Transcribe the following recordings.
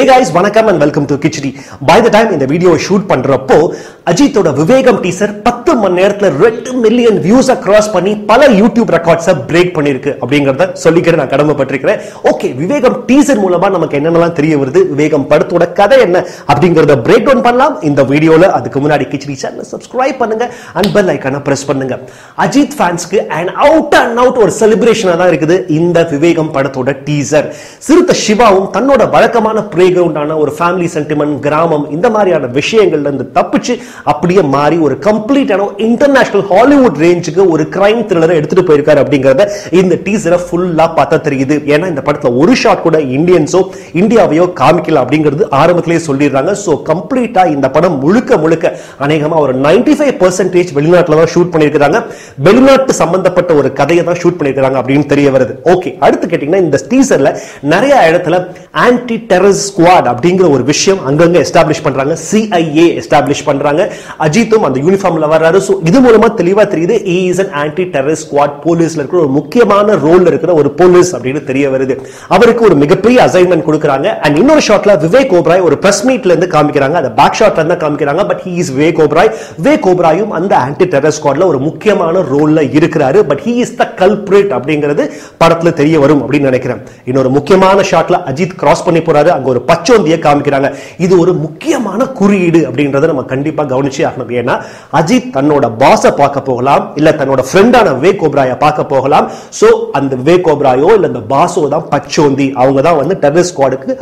guys வணக்கம் and welcome to Khichdi by the time இந்த video shoot பண்றப்போ அஜித்தோட விவேகம் டீசர் பத்து மணி நேரத்துல ரெண்டு மில்லியன் வியூஸை கிராஸ் பண்ணி பல யூடியூப் ரெக்கார்ட்ஸை பிரேக் பண்ணிருக்கு அப்படிங்கறத சொல்லிக்கிற நான் கடமைப்பட்டிருக்கிறேன் ஓகே விவேகம் டீசர் மூலமா நமக்கு என்னென்னலாம் தெரிய வருது விவேகம் படத்தோட கதை என்ன அப்படிங்கறத பிரேக் டவுன் பண்ணலாம் இந்த வீடியோல அதுக்கு முன்னாடி கிச்சடி சேனல் சப்ஸ்கிரைப் பண்ணுங்க அண்ட் பெல் ஐக்கான பிரஸ் பண்ணுங்க அஜித் ஃபேன்ஸ்க்கு அண்ட் அவுட் அண்ட் அவுட் ஒரு செலிப்ரேஷனா தான் இருக்குது இந்த விவேகம் படத்தோட டீசர் சிறுத்தை சிவாவும் தன்னோட வழக்கமான பிளே கிரவுண்டான ஒரு ஃபேமிலி சென்டிமெண்ட் கிராமம் இந்த மாதிரியான விஷயங்கள்ல இருந்து தப்பிச்சு அப்படியே மாறி ஒரு கம்ப்ளீட்டான இன்டர்நேஷனல் ஹாலிவுட் ரேஞ்சுக்கு ஒரு கிரைம் த்ரில்லரை எடுத்துட்டு போயிருக்காரு அப்படிங்கறத இந்த டீசரை ஃபுல்லா பார்த்தா தெரியுது ஏன்னா இந்த படத்துல ஒரு ஷாட் கூட இந்தியன்ஸோ இந்தியாவையோ காமிக்கல அப்படிங்கிறது ஆரம்பத்திலேயே சொல்லிடுறாங்க சோ கம்ப்ளீட்டா இந்த படம் முழுக்க முழுக்க அநேகமா ஒரு 95% ஃபைவ் பர்சன்டேஜ் வெளிநாட்டுல தான் ஷூட் பண்ணியிருக்காங்க வெளிநாட்டு சம்பந்தப்பட்ட ஒரு கதையை தான் ஷூட் பண்ணியிருக்காங்க அப்படின்னு தெரிய வருது ஓகே அடுத்து கேட்டீங்கன்னா இந்த டீசர்ல நிறைய இடத்துல ஆன்டி டெரர் ஸ்குவாட் அப்படிங்கிற ஒரு விஷயம் அங்கங்க எஸ்டாப்ளிஷ் பண்றாங்க சிஐஏ எஸ்டாப்ளிஷ் பண்றாங்க அஜித்தும் அந்த யூனிஃபார்ம்ல வர்றாரு சோ இது மூலமா தெளிவா தெரியுது is an anti terror squad போலீஸ்ல இருக்கிற ஒரு முக்கியமான ரோல்ல இருக்கிற ஒரு போலீஸ் அப்படின்னு தெரிய வருது அவருக்கு ஒரு மிகப்பெரிய அசைன்மெண்ட் கொடுக்குறாங்க அண்ட் இன்னொரு ஷாட்ல விவேக் ஓப்ராய் ஒரு பிரஸ் மீட்ல இருந்து காமிக்கிறாங்க அந்த பேக் ஷாட்ல இருந்து காமிக்கிறாங்க but he is Vivek Oberoi Vivek ஓப்ராயும் அந்த ஆன்டி டெரர் ஸ்குவாட்ல ஒரு முக்கியமான ரோல்ல இருக்கிறாரு but he is the culprit அப்படிங்கிறது படத்துல தெரிய வரும் அப்படின்னு நினைக்கிறேன் இன்னொரு முக்கியமான ஷாட்ல அஜித் கிராஸ் பண்ணி போறாரு அங்க ஒரு பச்சோந்தியை காமிக்கிறாங்க இது ஒரு முக்கியமான குறியீடு அப்படின்றத நம்ம கண்டிப்பா கவனிச்சே ஆகணும் ஏன்னா அஜித் தன்னோட பாஸ பார்க்க போகலாம் இல்ல தன்னோட ஃப்ரெண்டான விவேக் கோப்ராய பார்க்க போகலாம் சோ அந்த விவேக் கோப்ராயோ இல்ல அந்த பாஸோ தான் பச்சோந்தி அவங்க தான் வந்து டெரர் ஸ்குவாடுக்கு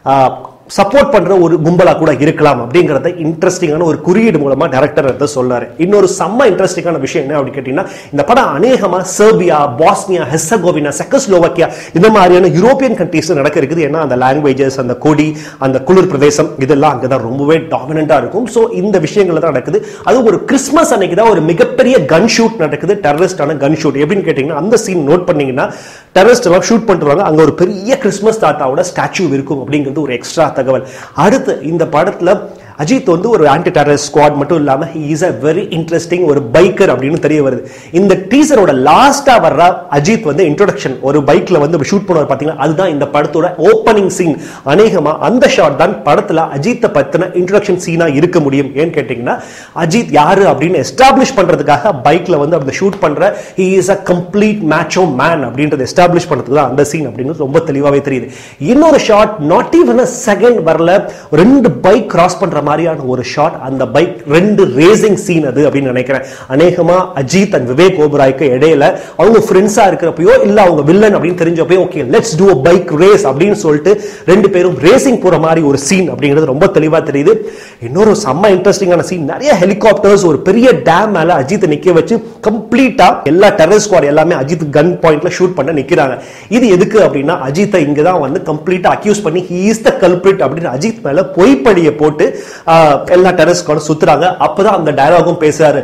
சப்போர்ட் பண்ற ஒரு கும்பலா கூட இருக்கலாம் அப்படிங்கறத இன்ட்ரெஸ்டிங்கான ஒரு குறியீடு மூலமா டைரக்டர் எடுத்து சொல்றாரு இன்னொரு செம்ம இன்ட்ரெஸ்டிங்கான விஷயம் என்ன அப்படின்னு கேட்டீங்கன்னா இந்த படம் அநேகமா செர்பியா பாஸ்னியா ஹெசகோவினா செக்கஸ்லோவக்கியா இந்த மாதிரியான யூரோப்பியன் கண்ட்ரீஸ் நடக்க இருக்குது ஏன்னா அந்த லாங்குவேஜஸ் அந்த கொடி அந்த குளிர் பிரதேசம் இதெல்லாம் அங்கதான் ரொம்பவே டாமினண்டா இருக்கும் சோ இந்த விஷயங்கள் தான் நடக்குது அது ஒரு கிறிஸ்மஸ் அன்னைக்கு தான் ஒரு மிகப்பெரிய கன் ஷூட் நடக்குது டெரரிஸ்டான கன் ஷூட் எப்படின்னு கேட்டீங்கன்னா அந்த சீன் நோட் பண்ணீங்கன்னா டெரரிஸ்ட் எல்லாம் ஷூட் பண்ணுவாங்க அங்க ஒரு பெரிய கிறிஸ்மஸ் தாத்தாவோட ஸ்டாச்சு இருக்கும் அப்படிங்கிறது ஒரு எக்ஸ்ட்ரா தகவல் அடுத்து இந்த படத்துல அஜித் வந்து ஒரு ஆன்டி டெரரிஸ்ட் ஸ்குவாட் மட்டும் இல்லாம he is a very interesting ஒரு பைக்கர் அப்படின்னு தெரிய வருது இந்த டீசரோட லாஸ்டா வர்ற அஜித் வந்து இன்ட்ரோடக்ஷன் ஒரு பைக்ல வந்து ஷூட் பண்ணுவார் பாத்தீங்கன்னா அதுதான் இந்த படத்தோட ஓப்பனிங் சீன் அநேகமா அந்த ஷாட் தான் படத்துல அஜித்தை பத்தின இன்ட்ரோடக்ஷன் சீனா இருக்க முடியும் ஏன்னு கேட்டீங்கன்னா அஜித் யாரு அப்படின்னு எஸ்டாப்ளிஷ் பண்றதுக்காக பைக்ல வந்து அந்த ஷூட் பண்ற he is a complete macho man அப்படின்றத எஸ்டாப்ளிஷ் பண்றதுக்கு தான் அந்த சீன் அப்படிங்கிறது ரொம்ப தெளிவாவே தெரியுது இன்னொரு shot not even a second வரல ரெண்டு பைக் கிராஸ் பண்ற மாதிரியான ஒரு ஷாட் அந்த பைக் ரெண்டு ரேசிங் சீன் அது அப்படின்னு நினைக்கிறேன் அநேகமா அஜித் அண்ட் விவேக் ஓபராய்க்கு இடையில அவங்க ஃப்ரெண்ட்ஸா இருக்கிறப்பயோ இல்ல அவங்க வில்லன் அப்படின்னு தெரிஞ்சப்போ okay let's do bike race அப்படின்னு சொல்லிட்டு ரெண்டு பேரும் ரேசிங் போற மாதிரி ஒரு சீன் அப்படிங்கிறது ரொம்ப தெளிவா தெரியுது இன்னொரு செம்ம இன்ட்ரெஸ்டிங்கான சீன் நிறைய ஹெலிகாப்டர்ஸ் ஒரு பெரிய டேம் மேல அஜித் நிக்க வச்சு கம்ப்ளீட்டா எல்லா டெரர் ஸ்குவாட் எல்லாமே அஜித் கன் பாயிண்ட்ல ஷூட் பண்ண நிக்கிறாங்க இது எதுக்கு அப்படின்னா அஜித்தை இங்க தான் வந்து கம்ப்ளீட்டா அக்யூஸ் பண்ணி ஹி இஸ் த கல்பிரிட் அப்படின்னு அஜித் மேல பொய்ப்படியை போட்டு ஆஹ், எல்லா டெரர் ஸ்குவாடும் சுத்துறாங்க அப்பதான் அந்த டயலாகும் பேசுறாரு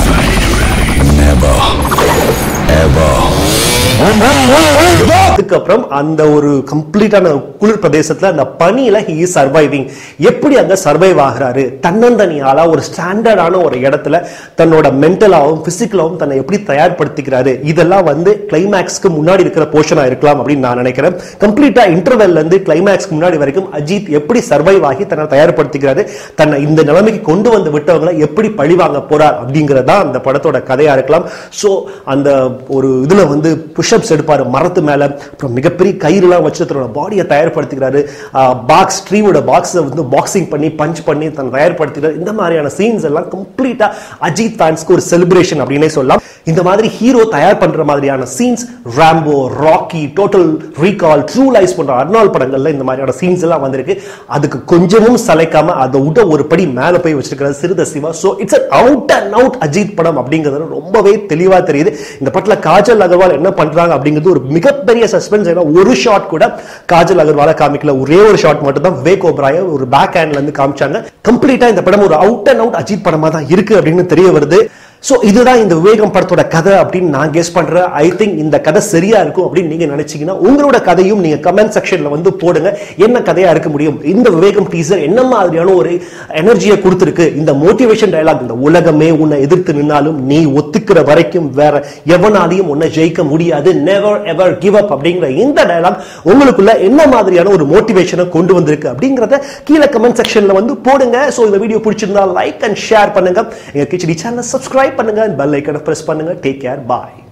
Never, ever. அதுக்கப்புறம் அந்த ஒரு கம்ப்ளீட்டான குளிர் பிரதேசத்துல அந்த பனியில ஹி இஸ் சர்வைவிங் எப்படி அங்க சர்வைவ் ஆகுறாரு தன்னந்தனியால ஒரு ஸ்டாண்டர்டான ஒரு இடத்துல தன்னோட மென்டலாவும் பிசிக்கலாவும் தன்னை எப்படி தயார்படுத்திக்கிறாரு இதெல்லாம் வந்து கிளைமேக்ஸ்க்கு முன்னாடி இருக்கிற போர்ஷனா இருக்கலாம் அப்படின்னு நான் நினைக்கிறேன் கம்ப்ளீட்டா இன்டர்வெல்ல இருந்து கிளைமேக்ஸ்க்கு முன்னாடி வரைக்கும் அஜித் எப்படி சர்வைவ் ஆகி தன்னை தயார்படுத்திக்கிறாரு தன்னை இந்த நிலைமைக்கு கொண்டு வந்து விட்டவங்களை எப்படி பழிவாங்க போறார் அப்படிங்கறதா அந்த படத்தோட கதையா இருக்கலாம் சோ அந்த ஒரு இதுல வந்து புஷ்அப்ஸ் எடுப்பாரு மரத்து மேல அப்புறம் மிகப்பெரிய கயிறுலாம் வச்சு தன்னோட பாடியை தயார்படுத்திக்கிறாரு பாக்ஸ் ட்ரீவோட பாக்ஸை வந்து பாக்ஸிங் பண்ணி பஞ்ச் பண்ணி தன்னை தயார்படுத்திக்கிறாரு இந்த மாதிரியான சீன்ஸ் எல்லாம் கம்ப்ளீட்டா அஜித் ஃபேன்ஸ்க்கு ஒரு செலிப்ரேஷன் அப்படின்னே சொல்லலாம் இந்த மாதிரி ஹீரோ தயார் பண்ற மாதிரியான scenes Rambo Rocky Total Recall True Lies போன்ற அர்னால் படங்கள்ல இந்த மாதிரியான சீன்ஸ் எல்லாம் வந்திருக்கு அதுக்கு கொஞ்சமும் சளைக்காம அதை விட ஒரு படி மேல போய் வச்சிருக்கிறது Siruthai Siva so it's out and out Ajith படம் அப்படிங்கிறது ரொம்பவே தெளிவா தெரியுது இந்த படத்துல காஜல் அகர்வால் என்ன பண்றாங்க அப்படிங்கிறது ஒரு மிகப்பெரிய சஸ்பென்ஸ் ஏன்னா ஒரு ஷாட் கூட காஜல் அகர்வால காமிக்கல ஒரே ஒரு ஷாட் மட்டும் தான் விவேக் ஓப்ராய ஒரு பேக் ஹேண்ட்ல இருந்து காமிச்சாங்க கம்ப்ளீட்டா இந்த படம் ஒரு அவுட் அண்ட் அவுட் அஜித் படமா தான் இருக்கு அப்படின்னு தெரிய வருது ஸோ இதுதான் இந்த விவேகம் படத்தோட கதை அப்படின்னு நான் கெஸ் பண்றேன் ஐ திங்க் இந்த கதை சரியா இருக்கும் அப்படின்னு நீங்க நினைச்சீங்கன்னா உங்களோட கதையும் நீங்க கமெண்ட் செக்ஷன்ல வந்து போடுங்க என்ன கதையா இருக்க முடியும் இந்த விவேகம் டீசர் என்ன மாதிரியான ஒரு எனர்ஜியை கொடுத்துருக்கு இந்த மோட்டிவேஷன் டயலாக் இந்த உலகமே உன்னை எதிர்த்து நின்னாலும் நீ ஒத்துக்கிற வரைக்கும் வேற எவனாலையும் உன்னை ஜெயிக்க முடியாது நெவர் எவர் கிவ் அப் அப்படிங்கிற இந்த டயலாக் உங்களுக்குள்ள என்ன மாதிரியான ஒரு மோட்டிவேஷனை கொண்டு வந்திருக்கு அப்படிங்கறத கீழே கமெண்ட் செக்ஷன்ல வந்து போடுங்க ஸோ இந்த வீடியோ பிடிச்சிருந்தா லைக் அண்ட் ஷேர் பண்ணுங்க எங்க கிச்சடி சேனல் சப்ஸ்கிரைப் பண்ணுங்க பெல் ஐக்கனை பிரஸ் பண்ணுங்க டேக் கேர் பாய்